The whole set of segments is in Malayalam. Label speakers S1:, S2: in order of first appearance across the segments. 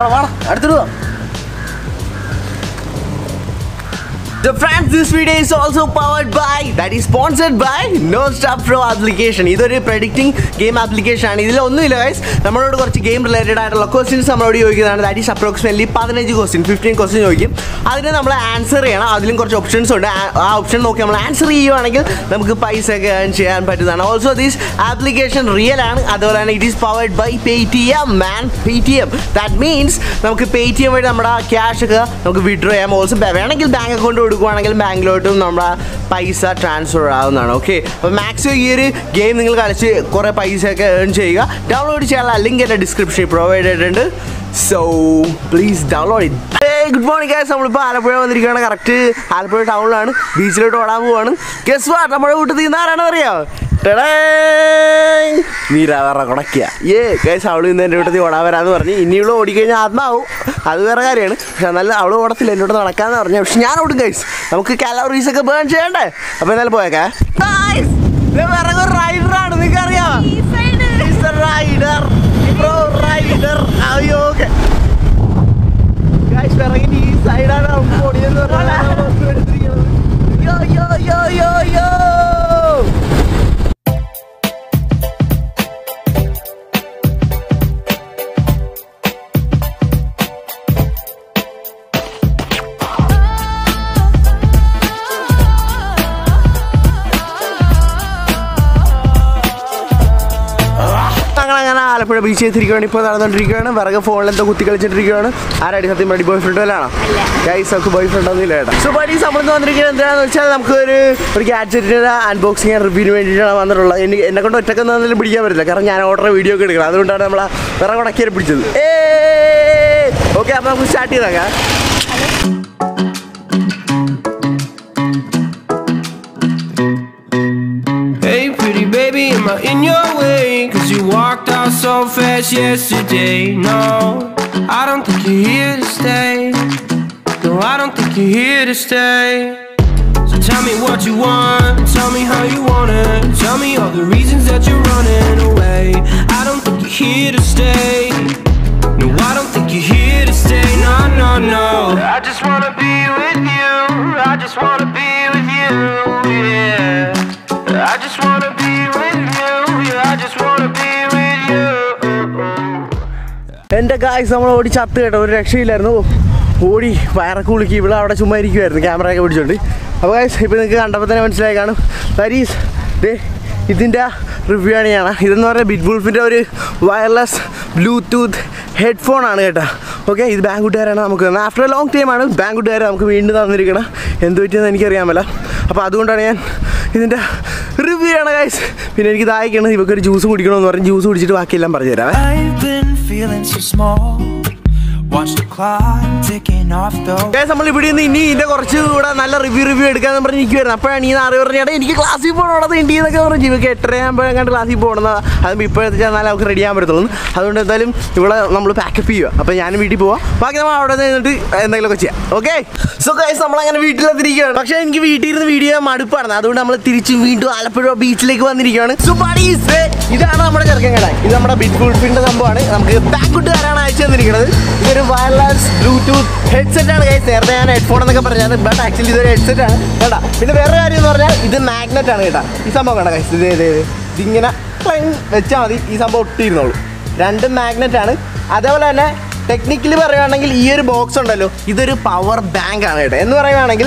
S1: അടുത്തിട്ട് വാ. The friends, this video is also powered by, that is sponsored by No Stop Pro application. ഇതൊരു പ്രഡിക്റ്റിംഗ് ഗെയിം ആപ്ലിക്കേഷൻ ആണ് ഇതിലൊന്നുമില്ല ഗൈസ് നമ്മളോട് കുറച്ച് ഗെയിം റിലേറ്റഡ് ആയിട്ടുള്ള ക്വസ്റ്റ്യൻസ് നമ്മളോട് ചോദിക്കുന്നതാണ് ദാറ്റ് ഈസ് അപ്രോക്സിമറ്റ്ലി പതിനഞ്ച് ക്വസ്റ്റ്യൻ ഫിഫ്റ്റീൻ ക്വസ്റ്റ്യൻ ചോദിക്കും അതിന് നമ്മൾ ആൻസർ ചെയ്യണം അതിലും കുറച്ച് ഓപ്ഷൻസ് ഉണ്ട് ആ- ആ ഓപ്ഷൻ നോക്കി നമ്മൾ ആൻസർ ചെയ്യുവാണെങ്കിൽ നമുക്ക് പൈസ ഒക്കെ ഏൺ ചെയ്യാൻ പറ്റുന്നതാണ് ഓൾസോ ദിസ് ആപ്ലിക്കേഷൻ റിയൽ ആണ് അതുപോലെ തന്നെ it is powered by Paytm man Paytm that means നമുക്ക് പേ ടി എം വഴി നമ്മുടെ ക്യാഷ് ഒക്കെ നമുക്ക് വിഡ്രോ ചെയ്യാം ഓൾസോ വേണമെങ്കിൽ ബാങ്ക് അക്കൗണ്ട് കൊടുക്കുവാണെങ്കിൽ ബാങ്കിലോട്ടും നമ്മുടെ പൈസ ട്രാൻസ്ഫർ ആവുന്നതാണ് ഓക്കെ അപ്പോൾ മാക്സിമം ഈ ഒരു ഗെയിം നിങ്ങൾ കളിച്ച് കുറേ പൈസ ഒക്കെ ഏൺ ചെയ്യുക ഡൗൺലോഡ് ചെയ്യാനുള്ള ലിങ്ക് എൻ്റെ ഡിസ്ക്രിപ്ഷനിൽ പ്രൊവൈഡ് ചെയ്തിട്ടുണ്ട് so please download it good morning guys നമ്മളിപ്പോൾ ആലപ്പുഴ വന്നിരിക്കുകയാണ് കറക്റ്റ് ആലപ്പുഴ ടൗണിലാണ് ബീച്ചിലോട്ട് ഓടാൻ പോവാണ് ഗസ് വാ നമ്മുടെ വീട്ടിൽ നിന്ന് ആരാണെന്ന് അറിയാമോ നീരാവറ കുടക്കുക ഏ ഗൈസ് അവള് ഇന്ന് എൻ്റെ വീട്ടിൽ ഓടാൻ വരാന്ന് പറഞ്ഞ് ഇനിയുള്ള ഓടിക്കഴിഞ്ഞാൽ ആത്മാവും അത് വേറെ കാര്യമാണ് പക്ഷെ എന്നാലും അവള് ഓടത്തില്ല എന്നോട് നടക്കാന്ന് പറഞ്ഞു പക്ഷെ ഞാൻ ഓടും ഗൈസ് നമുക്ക് കാലോറീസ് ഒക്കെ ബേൺ ചെയ്യണ്ടേ അപ്പോൾ എന്തായാലും പോയേക്കാ റൈഡറാണ് നിങ്ങൾക്ക് അറിയാമോ റൈഡർ ബ്രോ റൈഡർ അയ്യോ ഓക്കെ ഗൈസ് പിറകിന് ഈ സൈഡാണ് നമുക്ക് ഓടിയെന്ന് പറഞ്ഞാൽ യോ യോ യോ യോ യോ അങ്ങനെ അങ്ങനെ ആലപ്പുഴ ബീച്ച് എത്തിയിരിക്കുകയാണ് ഇപ്പോൾ നടന്നുകൊണ്ടിരിക്കുകയാണ് വിറക് ഫോണിൽ എന്തോ കുത്തി കളിച്ചിട്ടിരിക്കുകയാണ് ആരാടി സത്യം പടി ബോയ് ഫ്രണ്ട് വല്ലാണോ ഗൈസ് നമുക്ക് ബോയ് ഫ്രണ്ട് ഒന്നും ഇല്ല കേട്ടോ സോ ബഡി നമ്മൾ വന്നിരിക്കുന്നത് എന്താണെന്ന് വെച്ചാൽ നമുക്ക് ഒരു ഒരു ഗാഡ്ജറ്റിൻ്റെ അൺബോക്സിങ് റിവ്യൂവിന് വേണ്ടിയിട്ടാണ് വന്നിട്ടുള്ളത് എനിക്ക് എന്നെ കൊണ്ട് ഒറ്റക്ക് ഒന്നും പിടിക്കാൻ പറ്റില്ല കാരണം ഞാൻ ഓർഡർ വീഡിയോ ഒക്കെ എടുക്കണം അതുകൊണ്ടാണ് നമ്മൾ വിറക് ഉടക്കിയാൽ പിടിച്ചത് ഏ ഓക്കെ അപ്പോൾ നമുക്ക് സ്റ്റാർട്ട് ചെയ്തേക്കാം
S2: Hey, pretty baby, am I in your way? Cause you walked out so fast yesterday. No, I don't think you're here to stay. No, I don't think you're here to stay. So tell me what you want, tell me how you want it. Tell me all the reasons that you're running away. I don't think you're here to stay. No, I don't think you're here to stay. No, no, no. I just wanna be with you. I just wanna be with you. Yeah. I just wanna be with you. Yeah, I just wanna be with you.
S1: എൻ്റെ ഗായ്സ് നമ്മൾ ഓടി ചത്ത് കേട്ടോ ഒരു രക്ഷയില്ലായിരുന്നു ഓടി വയറൊക്കെ കുളുക്കി ഇവിടെ അവിടെ ചുമ്മാ ഇരിക്കുമായിരുന്നു ക്യാമറയൊക്കെ പിടിച്ചോണ്ട് അപ്പോൾ ഗായ്സ് ഇപ്പോൾ നിങ്ങൾക്ക് കണ്ടപ്പോൾ തന്നെ മനസ്സിലായി കാണും ദരീസ് ദേ ഇതിൻ്റെ റിവ്യൂ ആണ് ഞാൻ ഇതെന്ന് പറഞ്ഞാൽ ബിറ്റ് ബുൾഫിൻ്റെ ഒരു വയർലെസ് ബ്ലൂടൂത്ത് ഹെഡ്ഫോൺ ആണ് കേട്ടോ ഓക്കെ ഇത് ബാങ്കുട്ടുകാരാണ് നമുക്ക് തന്നത് ആഫ്റ്റർ എ ലോങ് ടൈമാണ് ബാങ്കുട്ടുകാർ നമുക്ക് വീണ്ടും തന്നിരിക്കണം എന്ത് പറ്റിയെന്ന് എനിക്കറിയാമല്ല അപ്പോൾ അതുകൊണ്ടാണ് ഞാൻ ഇതിൻ്റെ റിവ്യൂ ആണ് ഗൈസ് പിന്നെ എനിക്ക് ദാഹിക്കണം ഇവക്കൊരു ജ്യൂസ് കുടിക്കണമെന്ന് പറഞ്ഞ് ജ്യൂസ് കുടിച്ചിട്ട് ബാക്കിയെല്ലാം പറഞ്ഞു തരാം
S3: I've been feeling so small. Watch the clock ticking off the
S1: guys നമ്മൾ ഇവിടെ നിന്ന് ഇനി ഇതിന്റെ കുറച്ച് കൂടെ നല്ല റിവ്യൂ റിവ്യൂ എടുക്കാന്ന് പറഞ്ഞ് നിൽക്കുവായിരുന്നു അപ്പോഴാണ് ഈ നാറ് പറഞ്ഞാൽ എനിക്ക് ക്ലാസ്സിൽ പോകണത് ഉണ്ട് എന്നൊക്കെ പറഞ്ഞു ഇവക്ക് എട്ടരയാകുമ്പോഴെങ്ങാണ്ട് ക്ലാസ്സിൽ പോകണം അതുമ്പോൾ ഇപ്പോഴത്തെ ചെന്നാൽ നമുക്ക് റെഡി ചെയ്യാൻ പറ്റത്തുള്ളൂ അതുകൊണ്ട് എന്തായാലും ഇവിടെ നമ്മൾ പാക്കപ്പ് ചെയ്യുക അപ്പോൾ ഞാനും വീട്ടിൽ പോവാം ബാക്കി നമ്മൾ അവിടെ നിന്നിട്ട് എന്തെങ്കിലുമൊക്കെ ചെയ്യാം ഓക്കെ സോ ഗൈസ് നമ്മളങ്ങനെ വീട്ടിലെത്തിരിക്കുകയാണ് പക്ഷേ എനിക്ക് വീട്ടിൽ ഇരുന്ന് വീഡിയോ മടുപ്പാണ് അതുകൊണ്ട് നമ്മൾ തിരിച്ച് വീണ്ടും ആലപ്പുഴ ബീച്ചിലേക്ക് വന്നിരിക്കുകയാണ് സോ buddies, ദേ ഇതാണ് നമ്മുടെ ചെറുക്കൻ കട ഇത് നമ്മുടെ ബിഗ് ബുൾഫിന്റെ സംഭവമാണ് നമുക്ക് ബാക്കുട്ടുകാരാണ് അയച്ചു തന്നിരിക്കുന്നത് ഇതൊരു വയർലെസ് ബ്ലൂടൂത്ത് ഹെഡ്സെറ്റ് ആണ് guys. നേരത്തെ ഞാൻ ഹെഡ്ഫോൺ എന്നൊക്കെ പറഞ്ഞത് ബട്ട് ആക്ച്വലി ഇതൊരു ഹെഡ്സെറ്റ് ആണ് കേട്ടാ പിന്നെ വേറെ കാര്യം എന്ന് പറഞ്ഞാൽ ഇത് മാഗ്നറ്റ് ആണ് കേട്ടാ ഈ സംഭവം കണ്ട കൈസ് ഇത് ഇത് ഇത്. ഇതിങ്ങനെ വെച്ചാൽ മതി ഈ സംഭവം ഒട്ടിയിരുന്നോളൂ രണ്ടും മാഗ്നറ്റ് ആണ് അതേപോലെ തന്നെ ടെക്നിക്കലി പറയുകയാണെങ്കിൽ ഈ ഒരു ബോക്സ് ഉണ്ടല്ലോ ഇതൊരു പവർ ബാങ്ക് ആണ് കേട്ടോ എന്ന് പറയുകയാണെങ്കിൽ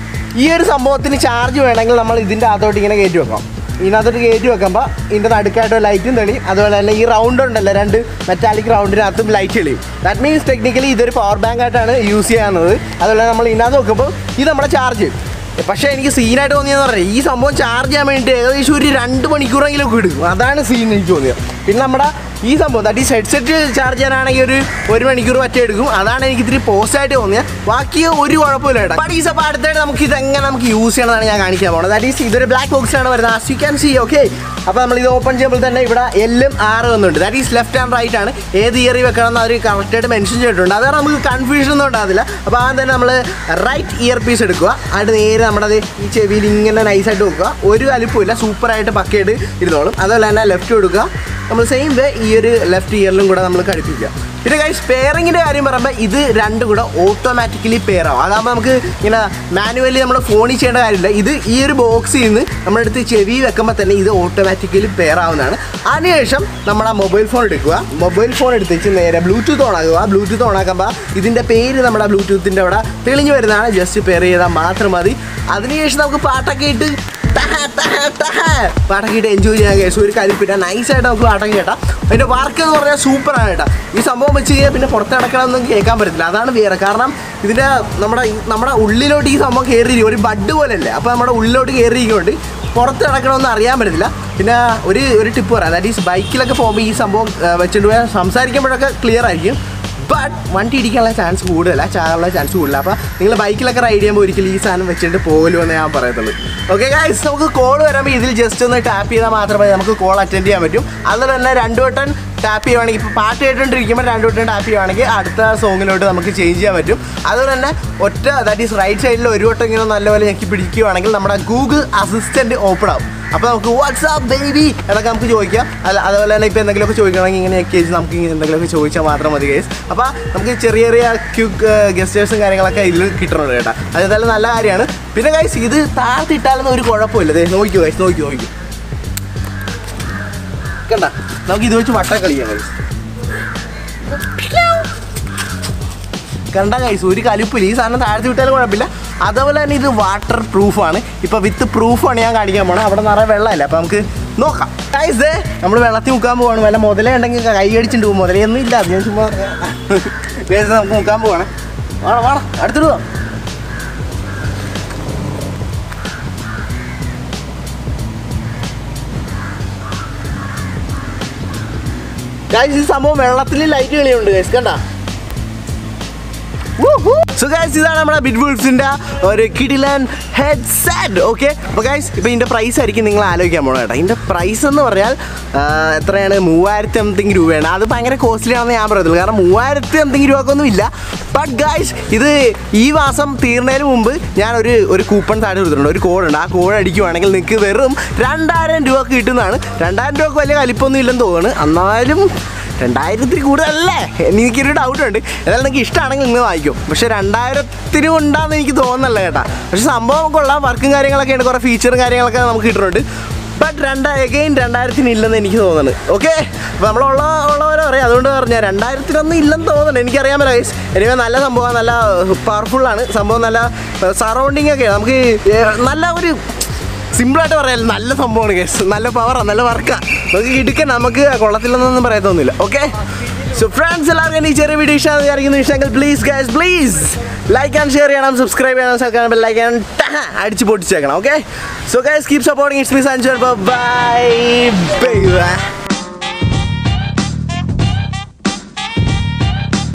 S1: ഈ ഒരു സംഭവത്തിന് ചാർജ് വേണമെങ്കിൽ നമ്മൾ ഇതിൻ്റെ അകത്തോട്ട് ഇങ്ങനെ കയറ്റി വെക്കാം ഇതിനകത്തോട്ട് കയറ്റി വെക്കുമ്പോൾ ഇതിൻ്റെ നടുക്കായിട്ട് ലൈറ്റും തെളിയും അതുപോലെ തന്നെ ഈ റൗണ്ട് ഉണ്ടല്ലോ രണ്ട് മെറ്റാലിക് റൗണ്ടിനകത്തും ലൈറ്റ് തെളിയും ദാറ്റ് മീൻസ് ടെക്നിക്കലി ഇതൊരു പവർ ബാങ്ക് ആയിട്ടാണ് യൂസ് ചെയ്യാവുന്നത് അതുപോലെ നമ്മൾ ഇതിനകത്ത് വെക്കുമ്പോൾ ഇത് നമ്മുടെ ചാർജ് പക്ഷേ എനിക്ക് സീനായിട്ട് തോന്നിയെന്ന് പറഞ്ഞാൽ ഈ സംഭവം ചാർജ് ചെയ്യാൻ വേണ്ടിയിട്ട് ഏകദേശം ഒരു രണ്ട് മണിക്കൂറെങ്കിലും ഒക്കെ ഇടും അതാണ് സീൻ എനിക്ക് തോന്നിയത് പിന്നെ നമ്മുടെ ഈ സംഭവം ദാറ്റ് ഈ ഹെഡ്സെറ്റ് ചാർജ് ചെയ്യാനാണെങ്കിൽ ഒരു ഒരു മണിക്കൂർ പറ്റേ എടുക്കും അതാണ് എനിക്ക് ഇത്തിരി പോസ്റ്റായിട്ട് തോന്നിയത് ബാക്കി ഒരു കുഴപ്പമില്ല കേട്ടോ ബട്ട് ഈ അപ്പോൾ അടുത്തായിട്ട് നമുക്ക് ഇതെങ്ങനെ നമുക്ക് യൂസ് ചെയ്യണമെന്നാണ് ഞാൻ കാണിക്കാൻ പോകുന്നത് ദാറ്റ് ഈസ് ഇതൊരു ബ്ലാക്ക് ബോക്സിലാണ് വരുന്നത് as you can see okay അപ്പോൾ നമ്മൾ ഇത് ഓപ്പൺ ചെയ്യുമ്പോൾ തന്നെ ഇവിടെ എല്ലും ആറ് വന്നുണ്ട് that is left and right ആണ് ഏത് ഇയറി വെക്കണം എന്ന് അവർ കറക്റ്റായിട്ട് മെൻഷൻ ചെയ്തിട്ടുണ്ട് അതാണ് നമുക്ക് കൺഫ്യൂഷൻ ഒന്നും ഉണ്ടാകത്തില്ല അപ്പോൾ ആദ്യം തന്നെ നമ്മൾ റൈറ്റ് ഇയർ പീസ് എടുക്കുക അതിന് നേരെ നമ്മുടെ ദേ ഈ ചെവിയിൽ ഇങ്ങനെ നൈസായിട്ട് വെക്കുക ഒരു അലുപ്പമില്ല സൂപ്പറായിട്ട് പക്കയായിട്ട് ഇരുന്നോളും അതുപോലെ തന്നെ ലെഫ്റ്റ് കൊടുക്കുക നമ്മൾ സെയിം വേ ഈ ഒരു ലെഫ്റ്റ് ഇയറിലും കൂടെ നമ്മൾ ഘടിപ്പിക്കുക പിന്നെ ഗൈസ് പെയറിങ്ങിൻ്റെ കാര്യം പറയുമ്പോൾ ഇത് രണ്ടും കൂടെ ഓട്ടോമാറ്റിക്കലി പെയർ ആവും അതാകുമ്പോൾ നമുക്ക് ഇങ്ങനെ മാനുവലി നമ്മൾ ഫോണിൽ ചെയ്യേണ്ട കാര്യമില്ല ഇത് ഈ ഒരു ബോക്സിൽ നിന്ന് നമ്മുടെ അടുത്ത് ചെവി വെക്കുമ്പോൾ തന്നെ ഇത് ഓട്ടോമാറ്റിക്കലി പെയർ ആവുന്നതാണ് അതിനുശേഷം നമ്മൾ ആ മൊബൈൽ ഫോൺ എടുക്കുക മൊബൈൽ ഫോൺ എടുത്തേച്ച് നേരെ ബ്ലൂടൂത്ത് ഓൺ ആക്കുക ബ്ലൂടൂത്ത് ഓൺ ആക്കുമ്പോൾ ഇതിൻ്റെ പേര് നമ്മുടെ ബ്ലൂടൂത്തിൻ്റെ അവിടെ തെളിഞ്ഞു വരുന്നതാണ് ജസ്റ്റ് പെയർ ചെയ്താൽ മാത്രം മതി അതിനുശേഷം നമുക്ക് പാട്ടൊക്കെ ഇട്ട് ടഹ, ടഹ, ടഹ. പാട്ടൊക്കെ ഇട്ട് എൻജോയ് ചെയ്യാൻ കേസ് ഒരു കാര്യപ്പില്ല നൈസായിട്ട് നമുക്ക് പാട്ടൊക്കെ കേട്ടാം അതിൻ്റെ വർക്ക് എന്ന് പറഞ്ഞാൽ സൂപ്പറാണ് കേട്ടോ ഈ സംഭവം വെച്ച് കഴിഞ്ഞാൽ പിന്നെ പുറത്ത് കിടക്കണമെന്നൊന്നും കേൾക്കാൻ പറ്റത്തില്ല അതാണ് വേറെ കാരണം ഇതിൻ്റെ നമ്മുടെ ഈ- നമ്മുടെ ഉള്ളിലോട്ട് ഈ സംഭവം കയറിയിരിക്കും ഒരു ബഡ് പോലെയല്ലേ അപ്പോൾ നമ്മുടെ ഉള്ളിലോട്ട് കയറിയിരിക്കുന്നുണ്ട് പുറത്ത് കിടക്കണമെന്ന് അറിയാൻ പറ്റത്തില്ല പിന്നെ ഒരു ഒരു ടിപ്പ് പറയാം അതായത് ഈ ബൈക്കിലൊക്കെ പോകുമ്പോൾ ഈ സംഭവം ആ, വെച്ചിട്ട് പോയാൽ സംസാരിക്കുമ്പോഴൊക്കെ ക്ലിയർ ആയിരിക്കും ബട്ട് വണ്ടി ഇടിക്കാനുള്ള ചാൻസ് കൂടുതല ചാകാനുള്ള ചാൻസ് കൂടുതല അപ്പോൾ നിങ്ങൾ ബൈക്കിലൊക്കെ റൈഡ് ചെയ്യുമ്പോൾ ഒരിക്കലും ഈ സാധനം വെച്ചിട്ട് പോകുമല്ലോ ഞാൻ പറയത്തുള്ളൂ ഓക്കെ ഗൈസ് നമുക്ക് കോൾ വരുമ്പോൾ ഇതിൽ ജസ്റ്റ് ഒന്ന് ടാപ്പ് ചെയ്താൽ മാത്രമേ നമുക്ക് കോൾ അറ്റൻഡ് ചെയ്യാൻ പറ്റും അതുപോലെ തന്നെ രണ്ടു വട്ടം ടാപ്പ് ചെയ്യുവാണെങ്കിൽ ഇപ്പോൾ പാട്ട് കേട്ടോണ്ടിരിക്കുമ്പോൾ രണ്ടു വട്ടം ടാപ്പ് ചെയ്യുവാണെങ്കിൽ അടുത്ത സോങ്ങിലോട്ട് നമുക്ക് ചേഞ്ച് ചെയ്യാൻ പറ്റും അതുപോലെ തന്നെ ഒറ്റ ദാറ്റ് ഈസ് റൈറ്റ് സൈഡിൽ ഒരു വട്ടം ഇങ്ങനെ നല്ലപോലെ ഞെക്കി പിടിക്കുകയാണെങ്കിൽ നമ്മുടെ ഗൂഗിൾ അസിസ്റ്റൻറ്റ് ഓപ്പൺ ആവും അപ്പോൾ നമുക്ക് വാട്സാപ്പ് ബേബി എന്നൊക്കെ നമുക്ക് ചോദിക്കാം അല്ല അതുപോലെ തന്നെ ഇപ്പോൾ എന്തെങ്കിലുമൊക്കെ ചോദിക്കണമെങ്കിൽ ഇങ്ങനെ ഒക്കെ നമുക്ക് ഇങ്ങനെ എന്തെങ്കിലുമൊക്കെ ചോദിച്ചാൽ മാത്രം മതി കേസ് അപ്പോൾ നമുക്ക് ചെറിയ ചെറിയ ക്യൂക്ക് ഗസ്റ്റേഴ്സും കാര്യങ്ങളൊക്കെ ഇതിൽ കിട്ടുന്നുണ്ട് കേട്ടോ അത് എന്തായാലും നല്ല കാര്യമാണ് പിന്നെ ഗൈസ് ഇത് താഴ്ത്തിട്ടാലൊന്നും ഒരു കുഴപ്പമില്ല ദേ നോക്കിയോ ഗൈസ് നോക്കിയോ നോക്കിയോ കണ്ട നമുക്ക് ഇത് വെച്ച് വട്ടം കളിക്കാം ഗൈസ് കണ്ട ഗൈസ് ഒരു കലിപ്പില്ല ഈ സാധനം താഴ്ത്തി വിട്ടാലും കുഴപ്പമില്ല അതുപോലെ തന്നെ ഇത് വാട്ടർ പ്രൂഫാണ് ഇപ്പോൾ വിത്ത് പ്രൂഫാണ് ഞാൻ കാണിക്കാൻ പോണത് അവിടെ നിറയെ വെള്ളമല്ല അപ്പോൾ നമുക്ക് നോക്കാം ഗൈസ് നമ്മൾ വെള്ളത്തിൽ മുക്കാൻ പോവാണ് വല്ല മുതലേ ഉണ്ടെങ്കിൽ കൈ അടിച്ചിട്ട് പോകും മുതലയൊന്നും ഇല്ല അത് ഞാൻ ചുമ്മാ ഗൈസ് നമുക്ക് മുക്കാൻ പോവാണ് വേണം വേണം അടുത്തിട്ട് പോവാം ഗൈസ് ഈ സംഭവം വെള്ളത്തിൽ ലൈറ്റ് കളിയുണ്ട് ഗൈസ് കണ്ട സോ ഗൈസ് ഇതാണ് നമ്മുടെ ബിറ്റ് വുൾഫ്സിന്റെ ഒരു കിഡിലൻ ഹെഡ് സെറ്റ് ഓക്കെ അപ്പോൾ ഗൈസ് ഇപ്പോൾ ഇതിൻ്റെ പ്രൈസ് ആയിരിക്കും നിങ്ങൾ ആലോചിക്കാൻ പോകണം കേട്ടോ ഇതിൻ്റെ പ്രൈസ് എന്ന് പറഞ്ഞാൽ ആ, എത്രയാണ് മൂവായിരത്തി സംതിങ് രൂപയാണ് അത് ഭയങ്കര കോസ്റ്റ്ലി ആണെന്ന് ഞാൻ പറയത്തുള്ളൂ കാരണം മൂവായിരത്തി സംതിങ് രൂപക്കൊന്നും ഇല്ല ബട്ട് ഗൈസ് ഇത് ഈ മാസം തീർന്നതിന് മുമ്പ് ഞാൻ ഒരു ഒരു കൂപ്പൺ താഴെ കൊടുത്തിട്ടുണ്ട് ഒരു കോഡ് ഉണ്ട് ആ കോഡ് അടിക്കുവാണെങ്കിൽ നിങ്ങൾക്ക് വെറും രണ്ടായിരം രൂപ കിട്ടുന്നതാണ് രണ്ടായിരം രൂപക്ക് വലിയ കലിപ്പൊന്നും ഇല്ലെന്ന് തോന്നുന്നു എന്നാലും രണ്ടായിരത്തിൽ കൂടുതലല്ലേ എനിക്കൊരു ഡൗട്ട് ഉണ്ട് എന്നാലും നിങ്ങൾക്ക് ഇഷ്ടമാണെങ്കിൽ നിങ്ങൾ വാങ്ങിക്കും പക്ഷേ രണ്ടായിരത്തിന് ഉണ്ടാന്ന് എനിക്ക് തോന്നുന്നല്ല കേട്ടാ പക്ഷെ സംഭവം കൊള്ളാം വർക്കും കാര്യങ്ങളൊക്കെ ഉണ്ട് കുറേ ഫീച്ചറും കാര്യങ്ങളൊക്കെ നമുക്ക് കിട്ടുന്നുണ്ട് ബട്ട് രണ്ട് എഗെയിൻ രണ്ടായിരത്തിന് ഇല്ലെന്ന് എനിക്ക് തോന്നുന്നത് ഓക്കെ അപ്പോൾ നമ്മളുള്ള ഉള്ളവരെ പറയാം അതുകൊണ്ട് പറഞ്ഞാൽ രണ്ടായിരത്തിനൊന്നും ഇല്ലെന്ന് തോന്നുന്നുണ്ട് എനിക്കറിയാൻ പറ്റില്ല ഗൈസ് എനിക്ക് നല്ല സംഭവം നല്ല പവർഫുള്ളാണ് സംഭവം നല്ല സറൗണ്ടിങ് ഒക്കെ നമുക്ക് ഏർ, നല്ല ഒരു സിമ്പിളായിട്ട് പറയാം നല്ല സംഭവമാണ് കേസ് നല്ല പവറാണ് നല്ല വർക്കാണ് നമുക്ക് ഇടുക്കാൻ നമുക്ക് കൊള്ളത്തില്ലെന്നൊന്നും പറയത്തൊന്നുമില്ല ഓക്കെ സോ ഫ്രണ്ട്സ് എല്ലാവർക്കും ഈ ചെറിയ വീഡിയോ ഇഷ്ടമാണെന്ന് വിചാരിക്കുന്നു ഇഷ്ടമെങ്കിൽ please guys please like and share ചെയ്യണം സബ്സ്ക്രൈബ് ചെയ്യണം സബ്സ്ക്രൈബ് ലൈക്ക് ചെയ്യണം ടഹ, അടിച്ച് പൊട്ടിച്ചേക്കണം okay so guys keep supporting it's me Sanju bye by